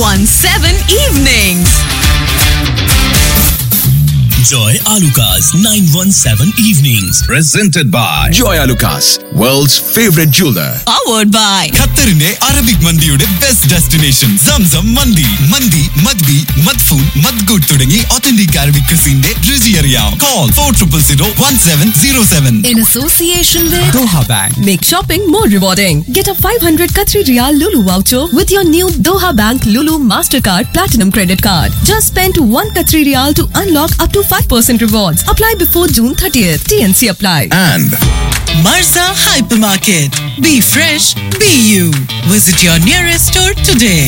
917 Evenings. Joy Alucas 917 Evenings. presented by Joy Lucas, world's favorite jeweler. Powered by ഖത്തറിന്റെ Arabic മന്തിയുടെ best destination Zamzam മന്തി മന്തി മദ്ബി മദ്ഫൂൻ മദ്ഗുഡ് തുടങ്ങി ഒത്തന്റിക് അറബിക് ക്രിസിന്റെ രുചി അറിയാം call four triple zero one seven zero seven in association with Doha bank Make shopping more rewarding. Get a 500 Qatari Riyal Lulu voucher with your new Doha Bank Lulu Mastercard Platinum Credit Card. Just spend 1 Qatari Riyal to unlock up to 5% rewards. Apply before June 30th. TNC apply. And Marza Hypermarket. Be fresh, be you. Visit your nearest store today.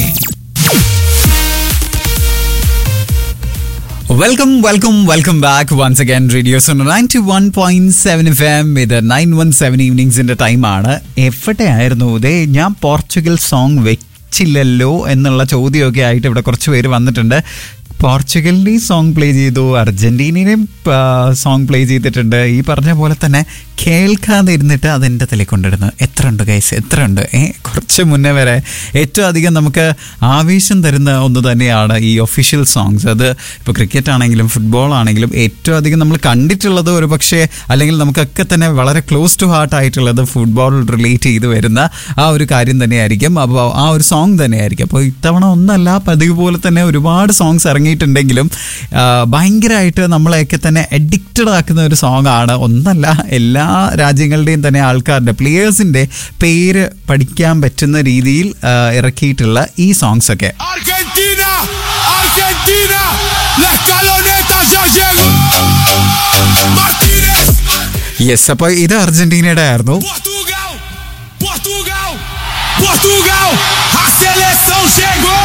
Welcome welcome welcome back once again radio ninety one point seven F M ഇത് nine one seven ഈവനിങ്സിന്റെ ടൈമാണ് എവിടെയായിരുന്നു ഇതേ ഞാൻ Portugal song വെച്ചില്ലല്ലോ എന്നുള്ള ചോദ്യമൊക്കെ ആയിട്ട് ഇവിടെ കുറച്ച് പേര് വന്നിട്ടുണ്ട് പോർച്ചുഗലിൻ്റെയും സോങ് പ്ലേ ചെയ്തു അർജന്റീനയുടെയും സോങ് പ്ലേ ചെയ്തിട്ടുണ്ട് ഈ പറഞ്ഞ പോലെ തന്നെ കേൾക്കാതെ ഇരുന്നിട്ട് അതെൻ്റെ തലയിൽ കൊണ്ടിടുന്നു എത്ര ഉണ്ട് ഗൈസ് എത്ര ഉണ്ട് ഏ കുറച്ച് മുന്നേ വരെ ഏറ്റവും അധികം നമുക്ക് ആവേശം തരുന്ന ഒന്ന് തന്നെയാണ് ഈ ഒഫീഷ്യൽ സോങ്സ് അത് ഇപ്പോൾ ക്രിക്കറ്റ് ആണെങ്കിലും ഫുട്ബോൾ ആണെങ്കിലും ഏറ്റവും അധികം നമ്മൾ കണ്ടിട്ടുള്ളത് ഒരു പക്ഷേ അല്ലെങ്കിൽ നമുക്കൊക്കെ തന്നെ വളരെ ക്ലോസ് ടു ഹാർട്ട് ആയിട്ടുള്ളത് ഫുട്ബോൾ റിലേറ്റ് ചെയ്ത് വരുന്ന ആ ഒരു കാര്യം തന്നെയായിരിക്കും അപ്പോൾ ആ ഒരു സോങ് തന്നെയായിരിക്കും അപ്പോൾ ഇത്തവണ ഒന്നല്ല പതിവ് പോലെ തന്നെ ഒരുപാട് സോങ്സ് ഇറങ്ങിയിട്ടുണ്ടെങ്കിലും ആ, ഭയങ്കരമായിട്ട് നമ്മളെയൊക്കെ തന്നെ അഡിക്റ്റഡ് ആക്കുന്ന ഒരു സോങ് ആണ് ഒന്നല്ല എല്ലാ രാജ്യങ്ങളുടെയും തന്നെ ആൾക്കാരുടെ പ്ലേയേഴ്സിൻ്റെ പേര് പഠിക്കാൻ പറ്റുന്ന രീതിയിൽ ആ, ഇറക്കിയിട്ടുള്ള ഈ സോങ്സ് ഒക്കെ Argentina, Argentina, la escaloneta ya llegó. Martínez, yes അപ്പോൾ ഇത് അർജന്റീനയുടെ ആയിരുന്നു Portugal, Portugal, Portugal, a seleção chegou.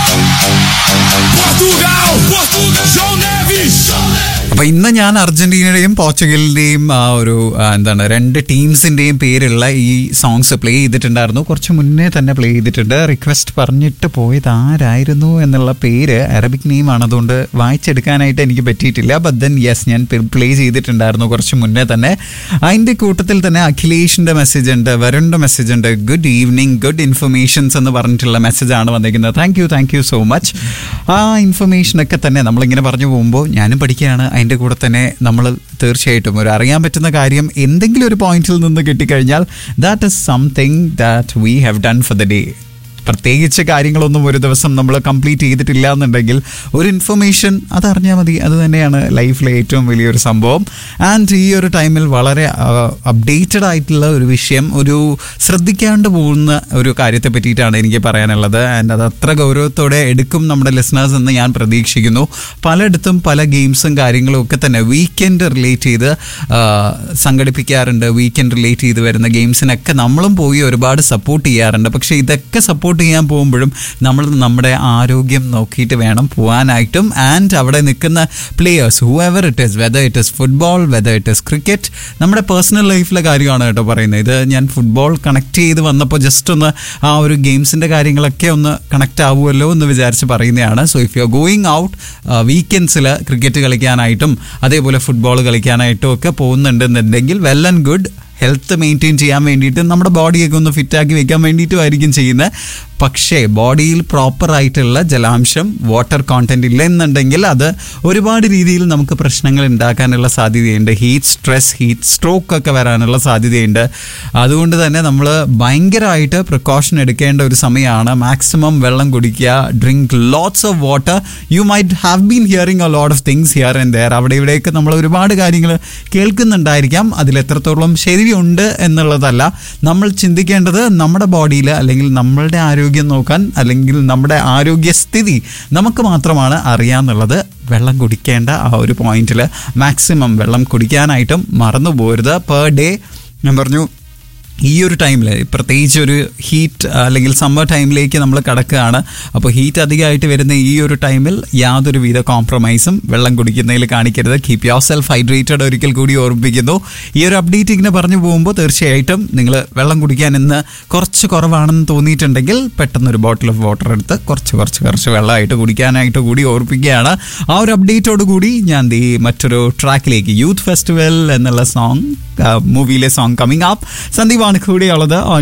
Portugal, Portugal, João Neves. അപ്പൊ ഇന്ന് ഞാൻ അർജന്റീനയുടെയും പോർച്ചുഗലിന്റെയും ആ ഒരു ആ, എന്താണ് രണ്ട് ടീംസിന്റെയും പേരുള്ള ഈ സോങ്സ് പ്ലേ ചെയ്തിട്ടുണ്ടായിരുന്നു കുറച്ച് മുന്നേ തന്നെ പ്ലേ ചെയ്തിട്ടുണ്ട് റിക്വസ്റ്റ് പറഞ്ഞിട്ട് പോയത് ആരായിരുന്നു എന്നുള്ള പേര് അറബിക് നെയിം ആണ് അതുകൊണ്ട് വായിച്ചെടുക്കാനായിട്ട് എനിക്ക് പറ്റിയിട്ടില്ല ബട്ട് ദെൻ യെസ് ഞാൻ പ്ലേ ചെയ്തിട്ടുണ്ടായിരുന്നു കുറച്ച് മുന്നേ തന്നെ അതിന്റെ കൂട്ടത്തിൽ തന്നെ അഖിലേഷിന്റെ മെസ്സേജ് ഉണ്ട് വരുണിന്റെ മെസ്സേജ് ഉണ്ട് ഗുഡ് ഈവനിങ് ഗുഡ് ഇൻഫർമേഷൻസ് എന്ന് പറഞ്ഞിട്ടുള്ള മെസ്സേജാണ് വന്നിരിക്കുന്നത് thank you thank you so much ആ ഇൻഫർമേഷനൊക്കെ തന്നെ നമ്മളിങ്ങനെ പറഞ്ഞു പോകുമ്പോൾ ഞാനും പഠിക്കുകയാണ് അതിൻ്റെ കൂടെ തന്നെ നമ്മൾ തീർച്ചയായിട്ടും ഒരു അറിയാൻ പറ്റുന്ന കാര്യം എന്തെങ്കിലും ഒരു പോയിന്റിൽ നിന്ന് കിട്ടിക്കഴിഞ്ഞാൽ that is something that we have done for the day പ്രത്യേകിച്ച് കാര്യങ്ങളൊന്നും ഒരു ദിവസം നമ്മൾ കംപ്ലീറ്റ് ചെയ്തിട്ടില്ല എന്നുണ്ടെങ്കിൽ ഒരു ഇൻഫർമേഷൻ അതറിഞ്ഞാൽ മതി അത് തന്നെയാണ് ലൈഫിലെ ഏറ്റവും വലിയൊരു സംഭവം ആൻഡ് ഈ ഒരു ടൈമിൽ വളരെ അപ്ഡേറ്റഡ് ആയിട്ടുള്ള ഒരു വിഷയം ഒരു ശ്രദ്ധിക്കാണ്ട് പോകുന്ന ഒരു കാര്യത്തെ പറ്റിയിട്ടാണ് എനിക്ക് പറയാനുള്ളത് ആൻഡ് അത് അത്ര ഗൗരവത്തോടെ എടുക്കും നമ്മുടെ ലിസണേഴ്സ് എന്ന് ഞാൻ പ്രതീക്ഷിക്കുന്നു പലയിടത്തും പല ഗെയിംസും കാര്യങ്ങളും ഒക്കെ തന്നെ വീക്കെൻഡ് റിലേറ്റ് ചെയ്ത് ആ, സംഘടിപ്പിക്കാറുണ്ട് വീക്കെൻഡ് റിലേറ്റ് ചെയ്ത് വരുന്ന ഗെയിംസിനൊക്കെ നമ്മളും പോയി ഒരുപാട് സപ്പോർട്ട് ചെയ്യാറുണ്ട് പക്ഷേ ഇതൊക്കെ സപ്പോർട്ട് ചെയ്യാൻ പോകുമ്പോഴും നമ്മൾ നമ്മുടെ ആരോഗ്യം നോക്കിയിട്ട് വേണം പോകാനായിട്ടും ആൻഡ് അവിടെ നിൽക്കുന്ന players whoever it is whether it is football whether it is cricket നമ്മുടെ പേഴ്സണൽ ലൈഫിലെ കാര്യമാണ് കേട്ടോ പറയുന്നത് ഇത് ഞാൻ ഫുട്ബോൾ കണക്ട് ചെയ്ത് വന്നപ്പോൾ ജസ്റ്റ് ഒന്ന് ആ ഒരു ഗെയിംസിൻ്റെ കാര്യങ്ങളൊക്കെ ഒന്ന് കണക്ട് ആവുമല്ലോ എന്ന് വിചാരിച്ച് പറയുന്നതാണ് so if you are going out വീക്കെൻഡ്സിൽ ക്രിക്കറ്റ് കളിക്കാനായിട്ടും അതേപോലെ ഫുട്ബോൾ കളിക്കാനായിട്ടും ഒക്കെ പോകുന്നുണ്ടെന്നുണ്ടെങ്കിൽ well and good health maintain ചെയ്യാൻ വേണ്ടിയിട്ട് നമ്മുടെ ബോഡിയൊക്കെ ഒന്ന് ഫിറ്റാക്കി വെക്കാൻ വേണ്ടിയിട്ടുമായിരിക്കും ചെയ്യുന്നത് പക്ഷേ ബോഡിയിൽ പ്രോപ്പർ ആയിട്ടുള്ള ജലാംശം വാട്ടർ കോണ്ടന്റ് ഇല്ല എന്നുണ്ടെങ്കിൽ അത് ഒരുപാട് രീതിയിൽ നമുക്ക് പ്രശ്നങ്ങൾ ഉണ്ടാക്കാനുള്ള സാധ്യതയുണ്ട് ഹീറ്റ് സ്ട്രെസ് ഹീറ്റ് സ്ട്രോക്ക് ഒക്കെ വരാനുള്ള സാധ്യതയുണ്ട് അതുകൊണ്ട് തന്നെ നമ്മൾ ഭയങ്കരമായിട്ട് പ്രിക്കോഷൻ എടുക്കേണ്ട ഒരു സമയമാണ് മാക്സിമം വെള്ളം കുടിക്കുക drink lots of water you might have been hearing a lot of things here and there അവിടെ ഇവിടെയൊക്കെ നമ്മൾ ഒരുപാട് കാര്യങ്ങൾ കേൾക്കുന്നുണ്ടായിരിക്കാം അതിൽ എത്രത്തോളം ശരിയുണ്ട് എന്നുള്ളതല്ല നമ്മൾ ചിന്തിക്കേണ്ടത് നമ്മുടെ ബോഡിയിൽ അല്ലെങ്കിൽ നമ്മളുടെ ആരോഗ്യം നോക്കാൻ അല്ലെങ്കിൽ നമ്മുടെ ആരോഗ്യസ്ഥിതി നമുക്ക് മാത്രമാണ് അറിയാന്നുള്ളത് വെള്ളം കുടിക്കേണ്ട ആ ഒരു പോയിന്റിൽ മാക്സിമം വെള്ളം കുടിക്കാനായിട്ടും മറന്നു പോരുത് പെർ ഡേ ഞാൻ പറഞ്ഞു ഈ ഒരു ടൈമിൽ പ്രത്യേകിച്ച് ഒരു ഹീറ്റ് അല്ലെങ്കിൽ സമ്മർ ടൈമിലേക്ക് നമ്മൾ കടക്കുകയാണ് അപ്പോൾ ഹീറ്റ് അധികമായിട്ട് വരുന്ന ഈ ഒരു ടൈമിൽ യാതൊരു വിധ കോംപ്രമൈസും വെള്ളം കുടിക്കുന്നതിൽ കാണിക്കരുത് കീപ് യോർ സെൽഫ് ഹൈഡ്രേറ്റഡ് ഒരിക്കൽ കൂടി ഓർമ്മിപ്പിക്കുന്നു ഈ ഒരു അപ്ഡേറ്റ് ഇങ്ങനെ പറഞ്ഞു പോകുമ്പോൾ തീർച്ചയായിട്ടും നിങ്ങൾ വെള്ളം കുടിക്കാൻ ഇന്ന് കുറച്ച് കുറവാണെന്ന് തോന്നിയിട്ടുണ്ടെങ്കിൽ പെട്ടെന്ന് ഒരു ബോട്ടിൽ ഓഫ് വാട്ടർ എടുത്ത് കുറച്ച് കുറച്ച് കുറച്ച് വെള്ളമായിട്ട് കുടിക്കാനായിട്ട് കൂടി ഓർപ്പിക്കുകയാണ് ആ ഒരു അപ്ഡേറ്റോട് കൂടി ഞാൻ ദീ മറ്റൊരു ട്രാക്കിലേക്ക് യൂത്ത് ഫെസ്റ്റിവൽ എന്നുള്ള സോങ് മൂവിയിലെ സോങ് കമ്മിങ് അപ്പ് സന്ദീപാണ് കൂടെയുള്ളത്